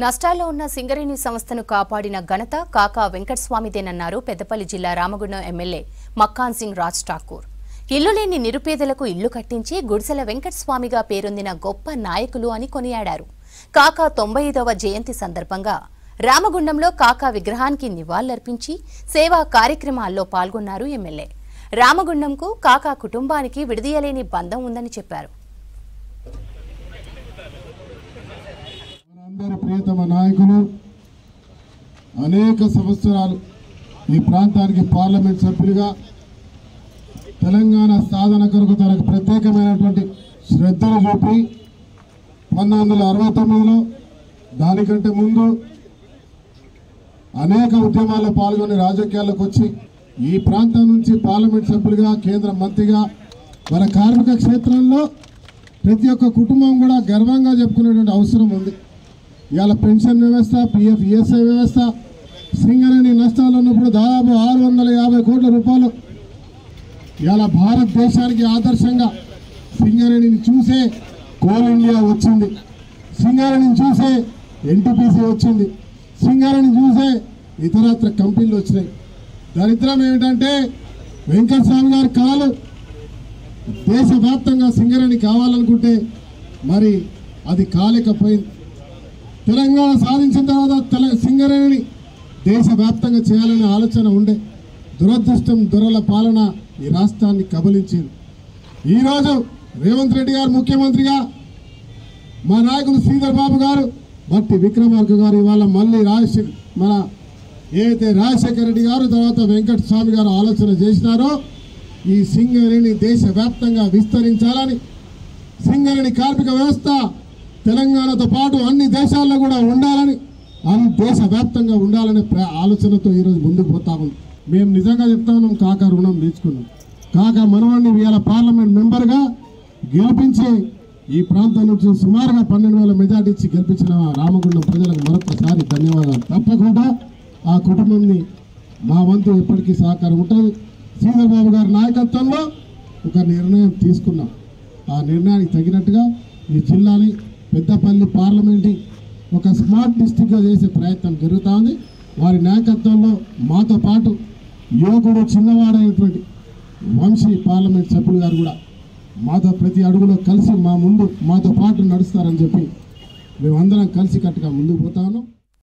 నష్టాల్లో ఉన్న సింగరేణి సంస్థను కాపాడిన ఘనత కాకా వెంకటస్వామిదేనన్నారు పెద్దపల్లి జిల్లా రామగుండం ఎమ్మెల్యే మక్కాన్ సింగ్ రాజ్ ఠాకూర్ ఇల్లు లేని నిరుపేదలకు ఇల్లు కట్టించి గుడిసెల వెంకటస్వామిగా పేరొందిన గొప్ప నాయకులు అని కొనియాడారు కాకా తొంభై ఐదవ జయంతి సందర్భంగా రామగుండంలో కాకా విగ్రహానికి నివాళులర్పించి సేవా కార్యక్రమాల్లో పాల్గొన్నారు ఎమ్మెల్యే రామగుండంకు కాకా కుటుంబానికి విడదీయలేని బంధం ఉందని చెప్పారు మనందరి ప్రియతమ నాయకులు అనేక సంవత్సరాలు ఈ ప్రాంతానికి పార్లమెంట్ సభ్యులుగా తెలంగాణ సాధన కొరకు తనకు ప్రత్యేకమైనటువంటి శ్రద్ధలు చూపి పంతొమ్మిది వందల అరవై తొమ్మిదిలో దానికంటే ముందు అనేక ఉద్యమాల్లో పాల్గొని రాజకీయాల్లోకి వచ్చి ఈ ప్రాంతం నుంచి పార్లమెంట్ సభ్యులుగా కేంద్ర మంత్రిగా మన కార్మిక క్షేత్రంలో ప్రతి ఒక్క కుటుంబం కూడా గర్వంగా చెప్పుకునేటువంటి అవసరం ఉంది ఇవాళ పెన్షన్ వ్యవస్థ పిఎఫ్ ఈఎస్ఐ వ్యవస్థ సింగరేణి నష్టాలు ఉన్నప్పుడు దాదాపు ఆరు వందల యాభై కోట్ల రూపాయలు ఇవాళ భారతదేశానికి ఆదర్శంగా సింగరేణిని చూసే కోల్ ఇండియా వచ్చింది సింగరేణిని చూసే ఎన్టీపీసీ వచ్చింది సింగరేణిని చూసే ఇతరత్ర కంపెనీలు వచ్చినాయి దరిద్రం ఏమిటంటే వెంకటస్వామి గారి కళలు దేశవ్యాప్తంగా సింగరేణి కావాలనుకుంటే మరి అది కాలేకపోయింది తెలంగాణ సాధించిన తర్వాత తెల సింగరేణిని దేశవ్యాప్తంగా చేయాలనే ఆలోచన ఉండే దురదృష్టం దొరల పాలన ఈ రాష్ట్రాన్ని కబలించింది ఈరోజు రేవంత్ రెడ్డి గారు ముఖ్యమంత్రిగా మా నాయకులు శ్రీధర్ బాబు గారు బట్టి విక్రమార్క గారు ఇవాళ మళ్ళీ రాజశేఖర్ మన ఏదైతే రాజశేఖర రెడ్డి గారు తర్వాత వెంకట స్వామి గారు ఆలోచన చేసినారో ఈ సింగరేణి దేశవ్యాప్తంగా విస్తరించాలని సింగరేణి కార్మిక వ్యవస్థ తెలంగాణతో పాటు అన్ని దేశాల్లో కూడా ఉండాలని అన్ని దేశవ్యాప్తంగా ఉండాలనే ప్ర- ఆలోచనతో ఈరోజు ముందుకు పోతా ఉంది మేము నిజంగా చెప్తా ఉన్నాం కాకా రుణం నేర్చుకున్నాం కాకా మనవాడిని ఇవాళ పార్లమెంట్ మెంబర్గా గెలిపించి ఈ ప్రాంతం నుంచి సుమారుగా పన్నెండు వేల మెజార్టీ ఇచ్చి గెలిపించిన రామగుండం ప్రజలకు మరొకసారి ధన్యవాదాలు తప్పకుండా ఆ కుటుంబంని మా వంతు ఎప్పటికీ సహకారం ఉంటుంది శ్రీధర్ బాబు గారి నాయకత్వంలో ఒక నిర్ణయం తీసుకున్నాం ఆ నిర్ణయానికి తగినట్టుగా ఈ జిల్లాని పెద్దపల్లి పార్లమెంట్ని ఒక స్మార్ట్ డిస్టిక్గా చేసే ప్రయత్నం జరుగుతూ ఉంది వారి నాయకత్వంలో మాతో పాటు యువకుడు చిన్నవాడైనటువంటి వంశీ పార్లమెంట్ సభ్యులు గారు కూడా మాతో ప్రతి అడుగులో కలిసి మా ముందు మాతో పాటు నడుస్తారని చెప్పి మేమందరం కలిసి కట్టుగా ముందుకు పోతా ఉన్నాం